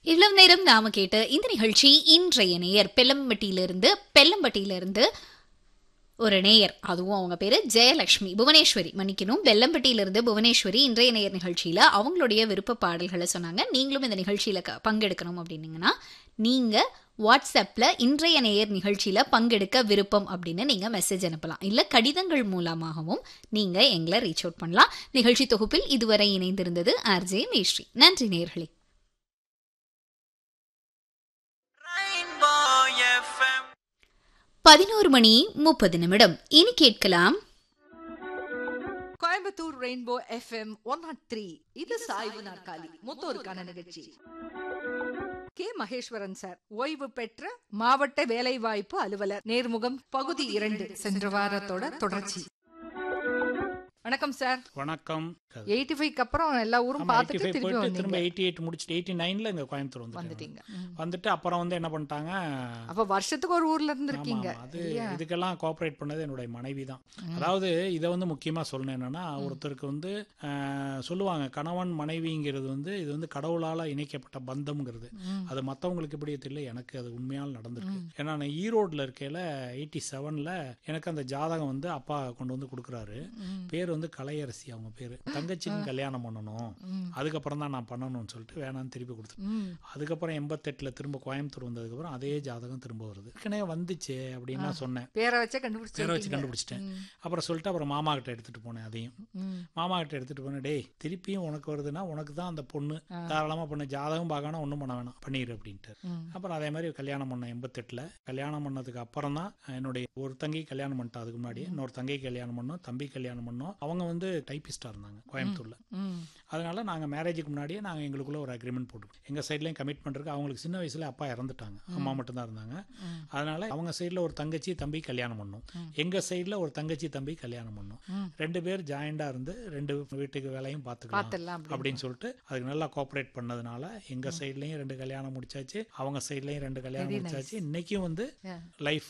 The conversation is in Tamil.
இவ்வளவு நேரம் நாம கேட்ட இந்த நிகழ்ச்சி இன்றைய நேயர் பெல்லம்பட்டியிலிருந்து பெல்லம்பட்டியிலிருந்து ஒரு நேயர் அதுவும் அவங்க பேரு ஜெயலட்சுமி புவனேஸ்வரி மன்னிக்கணும் பெல்லம்பட்டியிலிருந்து புவனேஸ்வரி இன்றைய நேயர் நிகழ்ச்சியில அவங்களுடைய விருப்ப பாடல்களை சொன்னாங்க நீங்களும் இந்த நிகழ்ச்சியில க- பங்கெடுக்கணும் அப்படின்னீங்கன்னா நீங்க வாட்ஸ்அப்ல இன்றைய நேயர் நிகழ்ச்சியில பங்கெடுக்க விருப்பம் அப்படின்னு நீங்க மெசேஜ் அனுப்பலாம் இல்ல கடிதங்கள் மூலமாகவும் நீங்க எங்களை ரீச் அவுட் பண்ணலாம் நிகழ்ச்சி தொகுப்பில் இதுவரை இணைந்திருந்தது ஆர்ஜே மேஸ்ரீ நன்றி நேயர்களே Rainbow FM. பதினோரு மணி முப்பது நிமிடம் இனி கேட்கலாம் Coimbatore rainbow FM one naught three இது சாய்வு நாற்காலி மூத்தோருக்கான நிகழ்ச்சி கே மகேஸ்வரன் சார் ஓய்வு பெற்ற மாவட்ட வேலைவாய்ப்பு அலுவலர் நேர்முகம் பகுதி இரண்டு சென்ற வாரத்தோட தொடர்ச்சி வணக்கம் சார் வணக்கம் எயிட்டி ஃபைவ்க்கு அப்புறம் எல்லா ஊரும் ஆமா, 85 பார்த்துட்டு திருப்பி போயிட்டு திரும்ப வந்தீங்க எயிட்டி எயிட் முடிச்சுட்டு எயிட்டி நைன்ல இங்க கோயம்புத்தூர் வந்துட்டேன் வந்துட்டீங்க ம். வந்துட்டு அப்புறம் வந்து என்ன பண்ணிட்டாங்க அப்ப வருஷத்துக்கு ஒரு ஊர்ல ஆமா, இருந்திருக்கீங்க ஆமா. அது இல்லையா? இதுக்கெல்லாம் கோஆப்ரேட் பண்ணது என்னுடைய மனைவி தான் அதாவது இதை வந்து முக்கியமா சொல்லணும் என்னன்னா ஒருத்தருக்கு வந்து அஹ், சொல்லுவாங்க கணவன் மனைவிங்கிறது வந்து இது வந்து கடவுளால இணைக்கப்பட்ட பந்தம்ங்கிறது அது மத்தவங்களுக்கு எப்படி தெரியல எனக்கு அது உண்மையால் நடந்திருக்கு ஏன்னா நான் ஈரோட்ல இருக்கையில எயிட்டி செவன்ல எனக்கு அந்த ஜாதகம் வந்து அப்பா கொண்டு வந்து கொடுக்குறாரு பேர் வந்து கலையரசி அவங்க பேரு தங்கச்சிக்கு கல்யாணம் பண்ணணும் அதுக்கப்புறம் தான் நான் பண்ணணும்னு சொல்லிட்டு வேணாம்னு திருப்பி கொடுத்துட்டேன் ம். அதுக்கப்புறம் எண்பத்தெட்டுல திரும்ப கோயம்புத்தூர் வந்ததுக்கப்புறம் அதே ஜாதகம் திரும்ப வருது ஏற்கனவே வந்துச்சு அப்படின்னு நான் சொன்னேன் பேரை வச்சே கண்டுபிடிச்சு பேரை வச்சு கண்டுபிடிச்சிட்டேன் அப்புறம் சொல்லிட்டு அப்புறம் மாமா கிட்ட எடுத்துட்டு போனேன் அதையும் மாமா கிட்ட எடுத்துட்டு போனேன் டேய் திருப்பியும் உனக்கு வருதுன்னா உனக்கு தான் அந்த பொண்ணு தாராளமா பண்ணு ஜாதகம் பார்க்கணும் ஒன்றும் பண்ண வேணாம் பண்ணிடு அப்படின்ட்டு அப்புறம் அதே மாதிரி கல்யாணம் பண்ணேன் எண்பத்தெட்டுல கல்யாணம் பண்ணதுக்கு அப்புறம் தான் என்னுடைய ஒரு தங்கை கல்யாணம் பண்ணிட்டா அதுக்கு முன்னாடி இன்னொரு தங்கை கல்யாணம் பண்ணோம் தம்பி கல்யாணம் பண்ணோம் அவங்க வந்து டைப்பிஸ்டா இருந்தாங்க கோயம்புத்தூர்ல அதனால நாங்க மேரேஜுக்கு முன்னாடியே நாங்க எங்களுக்குள்ள ஒரு அக்ரிமெண்ட் போட்டு எங்க சைட்லயும் கமிட்மெண்ட் இருக்கு அவங்களுக்கு சின்ன வயசுல அப்பா இறந்துட்டாங்க அம்மா மட்டும் தான் இருந்தாங்க அதனால அவங்க சைடுல ஒரு தங்கச்சி தம்பி கல்யாணம் பண்ணோம் எங்க சைடுல ஒரு தங்கச்சி தம்பி கல்யாணம் பண்ணோம் ரெண்டு பேர் ஜாயிண்டா இருந்து ரெண்டு வீட்டுக்கு வேலையும் பார்த்துக்கலாம் பார்த்துடலாம் அப்படின்னு. அப்படின்னு சொல்லிட்டு அதுக்கு நல்லா கோஆப்ரேட் பண்ணதுனால எங்க சைட்லயும் ரெண்டு கல்யாணம் முடிச்சாச்சு அவங்க சைட்லயும் ரெண்டு கல்யாணம் முடிச்சாச்சு இன்னைக்கும் வந்து லைஃப்